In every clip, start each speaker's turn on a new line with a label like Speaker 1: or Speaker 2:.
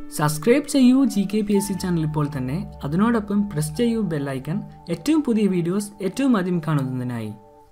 Speaker 1: subscribe ചെയ്യൂ G K P S C channel ഇപ്പോൾ തന്നെ അതിനോടൊപ്പം പ്രസ് ചെയ്യൂ ബെല്ലൈക്കൺ ഏറ്റവും പുതിയ വീഡിയോസ് ഏറ്റവും ആദ്യം കാണുന്നതിനായി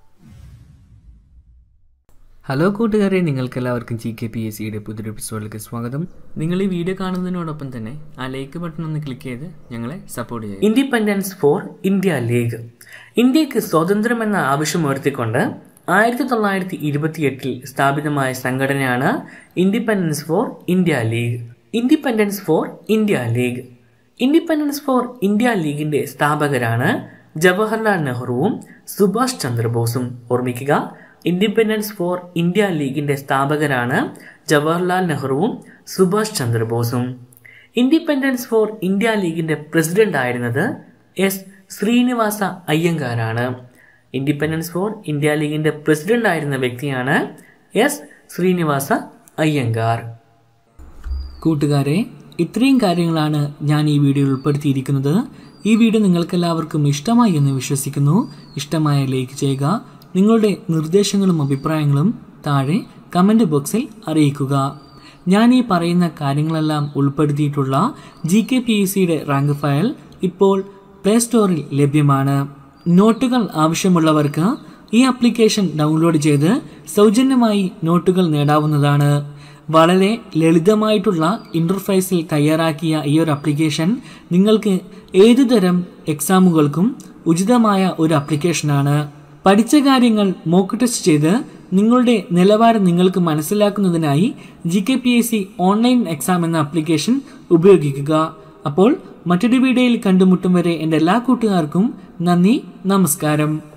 Speaker 1: ഹലോ കൂട്ടുകാരെ നിങ്ങൾക്ക് എല്ലാവർക്കും ജി കെ പി എസ് സിയുടെ പുതിയൊരു എപ്പിസോഡിലേക്ക് സ്വാഗതം നിങ്ങൾ ഈ വീഡിയോ കാണുന്നതിനോടൊപ്പം തന്നെ ആ ലൈക്ക് ബട്ടൺ ഒന്ന് ക്ലിക്ക് ചെയ്ത് ഞങ്ങളെ സപ്പോർട്ട് ചെയ്യുക
Speaker 2: ഇൻഡിപെൻഡൻസ് ഫോർ ഇന്ത്യ ലീഗ് ഇന്ത്യക്ക് സ്വാതന്ത്ര്യമെന്ന ആവശ്യമുയർത്തിക്കൊണ്ട് ആയിരത്തി തൊള്ളായിരത്തി ഇരുപത്തിയെട്ടിൽ സ്ഥാപിതമായ സംഘടനയാണ് independence for India league independence for India league independence for India ലീഗിന്റെ സ്ഥാപകരാണ് ജവഹർലാൽ നെഹ്റുവും സുഭാഷ് ചന്ദ്രബോസും ഓർമ്മിക്കുക ഇൻഡിപെൻഡൻസ് ഫോർ ഇന്ത്യ ലീഗിന്റെ സ്ഥാപകരാണ് ജവഹർലാൽ നെഹ്റുവും സുഭാഷ് ചന്ദ്രബോസും ഇൻഡിപെൻഡൻസ് ഫോർ ഇന്ത്യ ലീഗിന്റെ പ്രസിഡന്റ് ആയിരുന്നത് എസ് ശ്രീനിവാസ അയ്യങ്കാരാണ് ഇൻഡിപെൻഡൻസ് ഫോർ ഇന്ത്യ ലീഗിന്റെ പ്രസിഡന്റ് ആയിരുന്ന വ്യക്തിയാണ് എസ് ശ്രീനിവാസ അയ്യങ്കാർ
Speaker 1: കൂട്ടുകാരെ ഇത്രയും കാര്യങ്ങളാണ് ഞാൻ ഈ വീഡിയോയിൽ ഉൾപ്പെടുത്തിയിരിക്കുന്നത് ഈ വീഡിയോ നിങ്ങൾക്കെല്ലാവർക്കും ഇഷ്ടമായി എന്ന് വിശ്വസിക്കുന്നു ഇഷ്ടമായ ലൈക്ക് ചെയ്യുക നിങ്ങളുടെ നിർദ്ദേശങ്ങളും അഭിപ്രായങ്ങളും താഴെ കമൻറ്റ് ബോക്സിൽ അറിയിക്കുക ഞാൻ ഈ പറയുന്ന കാര്യങ്ങളെല്ലാം ഉൾപ്പെടുത്തിയിട്ടുള്ള ജി കെ പി എസ് സിയുടെ റാങ്ക് ഫയൽ ഇപ്പോൾ പ്ലേ സ്റ്റോറിൽ ലഭ്യമാണ് നോട്ടുകൾ ആവശ്യമുള്ളവർക്ക് ഈ ആപ്ലിക്കേഷൻ ഡൗൺലോഡ് ചെയ്ത് സൗജന്യമായി നോട്ടുകൾ നേടാവുന്നതാണ് വളരെ ലളിതമായിട്ടുള്ള ഇൻ്റർഫേസിൽ തയ്യാറാക്കിയ ഈ ഒരു ആപ്ലിക്കേഷൻ നിങ്ങൾക്ക് ഏതുതരം എക്സാമുകൾക്കും ഉചിതമായ ഒരു ആപ്ലിക്കേഷനാണ് പഠിച്ച കാര്യങ്ങൾ മോക്ക് ടെസ്റ്റ് ചെയ്ത് നിങ്ങളുടെ നിലവാരം നിങ്ങൾക്ക് മനസ്സിലാക്കുന്നതിനായി G K P S C online exam എന്ന ആപ്ലിക്കേഷൻ ഉപയോഗിക്കുക അപ്പോൾ മറ്റൊരു വീഡിയോയിൽ കണ്ടുമുട്ടും വരെ എൻ്റെ എല്ലാ കൂട്ടുകാർക്കും നന്ദി നമസ്കാരം